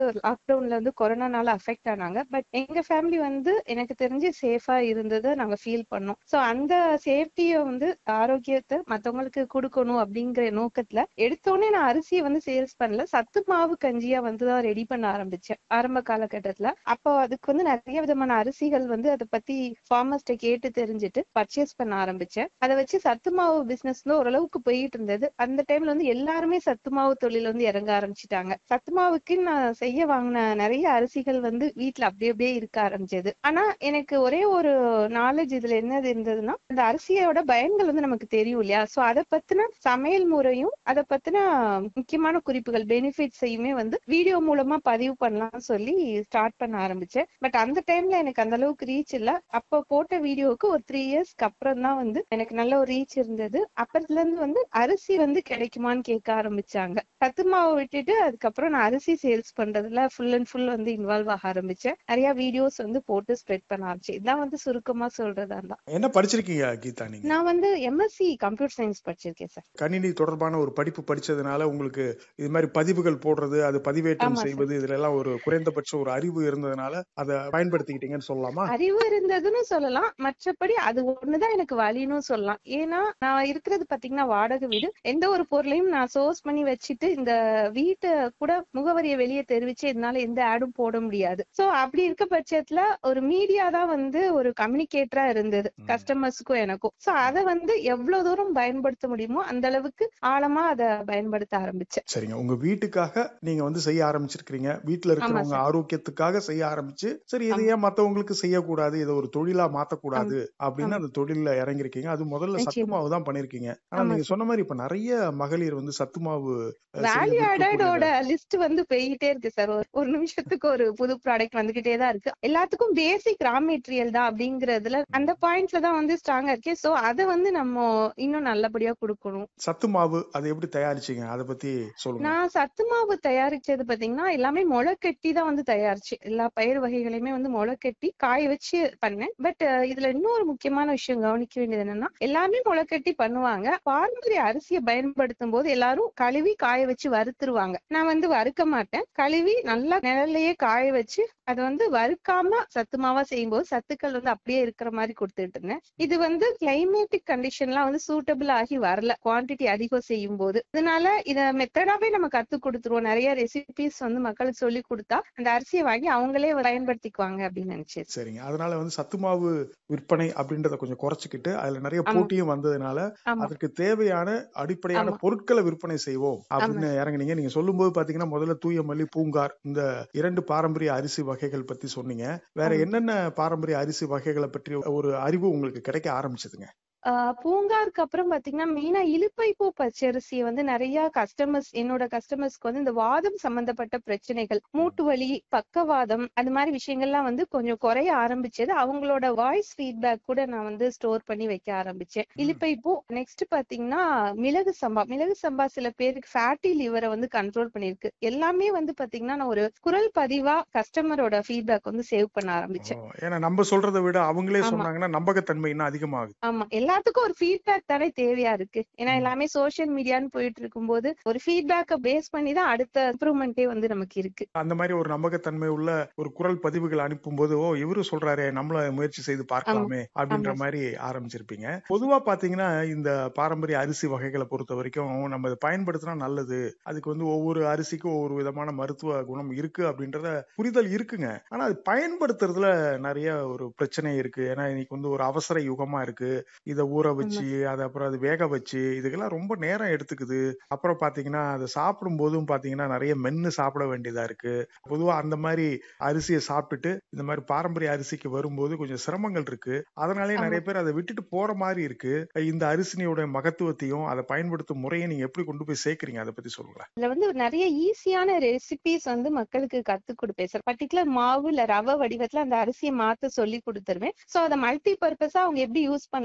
லாக்டவுன்ல வந்து கொரோனானால அஃபெக்ட் ஆனாங்க பட் எங்க ஃபேமிலி வந்து எனக்கு தெரிஞ்சு சேஃபா இருந்ததை நாங்க ஃபீல் பண்ணோம் சோ அந்த சேஃப்டிய வந்து ஆரோக்கியத்தை மத்தவங்களுக்கு கொடுக்கணும் அப்படிங்கிற நோக்கத்துல எடுத்தோடனே நான் அரிசியை வந்து சேல்ஸ் பண்ணல சத்து மாவு கஞ்சியா வந்து தான் ரெடி பண்ண ஆரம்பிச்சேன் ஆரம்ப காலகட்டத்துல அப்போ அதுக்கு வந்து நிறைய விதமான அரிசிகள் வந்து அதை பத்தி ஃபார்மர்ஸ்ட கேட்டு தெரிஞ்சுட்டு பர்ச்சேஸ் பண்ண ஆரம்பிச்சேன் அதை வச்சு சத்து மாவு பிசினஸ் வந்து ஓரளவுக்கு போயிட்டு இருந்தது அந்த டைம்ல வந்து எல்லாருமே சத்து மாவு தொழில் வந்து இறங்க ஆரம்பிச்சிட்டாங்க சத்து மாவுக்கு நான் செய்ய வாங்கின நிறைய அரிசிகள் வந்து வீட்ல அப்படியே அப்படியே இருக்க ஆரம்பிச்சது ஆனா எனக்கு ஒரே ஒரு நாலேஜ் இதுல என்னது இருந்ததுன்னா அந்த அரிசியோட பயன்கள் வந்து நமக்கு தெரியும் இல்லையா சோ அதை பத்தின சமையல் முறையும் அதை பத்தின முக்கியமான குறிப்புகள் பெனிஃபிட்ஸையுமே வந்து வீடியோ மூலமா பதிவு பண்ணலாம்னு சொல்லி ஸ்டார்ட் பண்ண ஆரம்பிச்சேன் பட் அந்த டைம்ல எனக்கு அந்த அளவுக்கு ரீச் இல்ல அப்ப போட்ட வீடியோவுக்கு ஒரு த்ரீ இயர்ஸ்க்கு அப்புறம் தான் வந்து எனக்கு நல்ல ஒரு ரீச் இருந்தது அப்புறத்துல இருந்து வந்து அரிசி வந்து கிடைக்குமான்னு கேட்க ஆரம்பிச்சாங்க சத்து மாவை விட்டுட்டு அதுக்கப்புறம் நான் அரிசி சேல்ஸ் பண்றதுல ஃபுல் அண்ட் ஃபுல் வந்து இன்வால்வ் ஆக ஆரம்பிச்சேன் நிறைய வீடியோஸ் வந்து போட்டு ஸ்ப்ரெட் பண்ண ஆரம்பிச்சேன் இதான் வந்து சுருக்கமா சொல்றதா இருந்தா என்ன படிச்சிருக்கீங்க கீதா நீங்க நான் வந்து எம்எஸ்சி கம்ப்யூட்டர் சயின்ஸ் படிச்சிருக்கேன் சார் கணினி தொடர்பான ஒரு படிப்பு படிச்சதுனால உங்களுக்கு இது மாதிரி பதிவுகள் போடுறது அது பதிவேற்றம் ஆமா சார். செய்வது இதுல எல்லாம் ஒரு குறைந்தபட்ச ஒரு அறிவு இருந்ததுனால அதை பயன்படுத்திக்கிட்டீங்கன்னு சொல்லலாமா அறிவு இருந்ததுன்னு சொல்லலாம் மற்றபடி அது ஒண்ணுதான் எனக்கு வழின்னு சொல்லலாம் ஏன்னா நான் இருக்கிறது பாத்தீங்கன்னா வாடகை வீடு எந்த ஒரு பொருளையும் நான் சோர்ஸ் பண்ணி வச்சுட்டு இந்த வீட்டை கூட முகவரியை வெளியே தெரிவிச்சு என்னால எந்த ஆடும் போட முடியாது சோ அப்படி இருக்க பட்சத்துல ஒரு மீடியா தான் வந்து ஒரு கம்யூனிகேட்டரா இருந்தது ம். கஸ்டமர்ஸ்க்கும் எனக்கும் சோ அதை வந்து எவ்வளவு தூரம் பயன்படுத்த முடியுமோ அந்த அளவுக்கு ஆழமா அதை பயன்படுத்த ஆரம்பிச்சேன் சரிங்க உங்க வீட்டுக்காக நீங்க வந்து செய்ய ஆரம்பிச்சிருக்கீங்க வீட்டுல இருக்கிறவங்க சார். ஆரோக்கியத்துக்காக செய்ய ஆரம்பிச்சு சரி இதை ஏன் மத்தவங்களுக்கு செய்யக்கூடாது இதை ஒரு தொழிலா மாத்தக்கூடாது அப்படின்னு ஆமா. அந்த தொழில்ல இறங்கிருக்கீங்க அது முதல்ல சத்து நிச்சயமா. மாவு தான் பண்ணிருக்கீங்க ஆனா ஆமா நீங்க சொன்ன மாதிரி இப்ப நிறைய மகளிர் வந்து சத்து மாவு அஹ், செய்து வேல்யூ ஆடடோட விற்கக்கூடியத- லிஸ்ட் வந்து போயிட்டே இருக்கு சார் ஒரு ஒரு நிமிஷத்துக்கு ஒரு புது ப்ராடக்ட் வந்துகிட்டே தான் இருக்கு எல்லாத்துக்கும் பேசிக் ரா மெட்டீரியல் தான் அப்படிங்கறதுல அந்த பாயிண்ட்ல தான் வந்து ஸ்ட்ராங்கா இருக்கேன் சோ அதை வந்து நம்ம இன்னும் நல்லபடியா கொடுக்கணும் சத்து மாவு அதை எப்படி தயாரிச்சீங்க அதை பத்தி சொல்லுங்க நான் சத்து மாவு தயாரிச்சது பாத்தீங்கன்னா எல்லாமே முளை கட்டி தான் வந்து தயாரிச்சு எல்லா பயிர் வகைகளையுமே வந்து முளை கட்டி காய வச்சு பண்ணேன் பட் இதுல இன்னொரு முக்கியமான விஷயம் கவனிக்க வேண்டியது என்னன்னா எல்லாமே முளை கட்டி பண்ணுவாங்க பாரம்பரிய அரிசியை பயன்படுத்தும் போது எல்லாரும் கழுவி காய வச்சு வறுத்துருவாங்க நான் வந்து வறுக்க மாட்டேன் கழுவி நல்லா நிழல்லையே காய வச்சு அதை வந்து வறுக்காம சத்து மாவா செய்யும்போது சத்துக்கள் வந்து அப்படியே இருக்கிற மாதிரி கொடுத்துட்டு இருந்தேன் இது வந்து கிளைமேட்டிக் கண்டிஷன்லாம் வந்து சூட்டபிள் ஆகி வரல குவாண்டிட்டி அதிகம் செய்யும் போது அதனால இத மெத்தடாவே நம்ம கத்து கொடுத்துருவோம் நிறைய ரெசிபிஸ் வந்து மக்களுக்கு சொல்லி கொடுத்தா அந்த அரிசியை வாங்கி அவங்களே பயன்படுத்திக்குவாங்க அப்படின்னு நினைச்சேன் சரிங்க அதனால வந்து சத்து மாவு விற்பனை அப்படின்றத கொஞ்சம் குறைச்சிக்கிட்டு அதுல நிறைய ஆமா. போட்டியும் வந்ததுனால ஆமா அதற்கு தேவையான அடிப்படையான ஆமா. பொருட்களை விற்பனை செய்வோம் அப்படின்னு இறங்குனீங்க நீங்க சொல்லும்போது பாத்தீங்கன்னா முதல்ல தூய மல்லி பூங்கார் இந்த இரண்டு பாரம்பரிய அரிசி வகைகள் பத்தி சொன்னீங்க வேற ஆமா. என்னென்ன பாரம்பரிய அரிசி வகைகளை பற்றி ஒரு அறிவு உங்களுக்கு கிடைக்க ஆரம்பிச்சதுங்க ஆஹ் பூங்காருக்கு அப்புறம் பாத்தீங்கன்னா மெயினா இலுப்பைப்பூ பச்சரிசியை வந்து நிறைய கஸ்டமர்ஸ் என்னோட கஸ்டமர்ஸ்க்கு வந்து இந்த வாதம் சம்பந்தப்பட்ட பிரச்சனைகள் மூட்டு வலி பக்கவாதம் அது மாதிரி விஷயங்கள்லாம் வந்து கொஞ்சம் குறைய ஆரம்பிச்சது அவங்களோட வாய்ஸ் ஃபீட்பேக் கூட நான் வந்து ஸ்டோர் பண்ணி வைக்க ஆரம்பிச்சேன் இலுப்பைப்பூ நெக்ஸ்ட் பாத்தீங்கன்னா மிளகு சம்பா மிளகு சம்பா சில பேருக்கு ஃபேட்டி லிவரை வந்து கண்ட்ரோல் பண்ணிருக்கு எல்லாமே வந்து பாத்தீங்கன்னா நான் ஒரு குரல் பதிவா கஸ்டமரோட ஃபீட்பேக் வந்து சேவ் பண்ண ஆரம்பிச்சேன் ஓ, ஏன்னா நம்ம சொல்றதை விட அவங்களே ஆமா. சொன்னாங்கன்னா நம்பகத்தன்மை இன்னும் அதிகமாகுது ஆமா எல்லாத்துக்கும் ஒரு ஃபீட்பேக் தானே தேவையா இருக்கு ஏன்னா ம். எல்லாமே சோஷியல் மீடியான்னு போயிட்டு இருக்கும்போது ஒரு ஃபீட்பேக்க பேஸ் பண்ணி தான் அடுத்த இம்ப்ரூவ்மெண்டே வந்து நமக்கு இருக்கு அந்த மாதிரி ஒரு நம்பகத்தன்மை உள்ள ஒரு குரல் பதிவுகள் அனுப்பும்போது ஓ இவரு சொல்றாரே நம்மள முயற்சி செய்து பார்க்கலாமே அப்படின்ற ஆமா. மாதிரி ஆரம்பிச்சிருப்பீங்க பொதுவா பாத்தீங்கன்னா இந்த பாரம்பரிய அரிசி வகைகளை பொறுத்த வரைக்கும் நம்ம இதை பயன்படுத்தினா நல்லது அதுக்கு வந்து ஒவ்வொரு அரிசிக்கும் ஒவ்வொரு விதமான மருத்துவ குணம் இருக்கு அப்படின்றத புரிதல் இருக்குங்க ஆனா அது பயன்படுத்துறதுல நிறைய ஒரு பிரச்சனை இருக்கு ஏன்னா இன்னைக்கு வந்து ஒரு அவசர யுகமா இருக்கு இதை ஊற வச்சு அதை அப்புறம் அது வேக வச்சு இதுக்கெல்லாம் ரொம்ப நேரம் எடுத்துக்குது அப்புறம் பாத்தீங்கன்னா அதை சாப்பிடும் போதும் பாத்தீங்கன்னா நிறைய மென்னு சாப்பிட வேண்டியதா இருக்கு பொதுவா அந்த மாதிரி அரிசியை சாப்பிட்டுட்டு இந்த மாதிரி பாரம்பரிய அரிசிக்கு வரும்போது கொஞ்சம் சிரமங்கள் இருக்கு அதனாலே ஆமா. நிறைய பேர் அதை விட்டுட்டு போற மாதிரி இருக்கு இந்த அரிசினியோட மகத்துவத்தையும் அதை பயன்படுத்தும் முறையை நீங்க எப்படி கொண்டு போய் சேர்க்கறீங்க அதை பத்தி சொல்லுங்களேன் இதுல வந்து நிறைய ஈஸியான ரெசிபிஸ் வந்து மக்களுக்கு கத்து கொடுப்பேன் சார் பர்டிகுலர் மாவு இல்ல ரவை வடிவத்துல அந்த அரிசியை மாத்த சொல்லி கொடுத்துருவேன் சோ அதை மல்டி பர்பஸா அவங்க எப்படி யூஸ் பண்ணலாம்னு அவங்க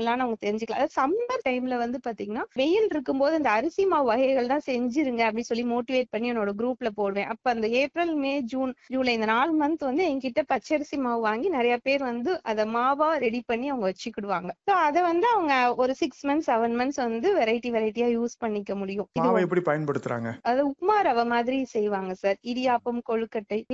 செஞ்சுக்கலாம் அதாவது சம்மர் டைம்ல வந்து பாத்தீங்கன்னா வெயில் இருக்கும்போது இந்த அரிசி மாவு வகைகள் தான் செஞ்சிருங்க அப்படின்னு சொல்லி மோட்டிவேட் பண்ணி என்னோட குரூப்ல போடுவேன் அப்ப அந்த ஏப்ரல் மே ஜூன் ஜூலை இந்த நாலு மந்த் வந்து என்கிட்ட பச்சரிசி மாவு வாங்கி நிறைய பேர் வந்து அத மாவா ரெடி பண்ணி அவங்க வச்சுக்கிடுவாங்க சோ அத வந்து அவங்க ஒரு சிக்ஸ் மந்த்ஸ் செவன் மந்த்ஸ் வந்து வெரைட்டி வெரைட்டியா யூஸ் பண்ணிக்க முடியும் இது மாவை எப்படி பயன்படுத்துறாங்க அது உப்மா ரவை மாதிரி செய்வாங்க சார் இடியாப்பம் கொழுக்கட்டை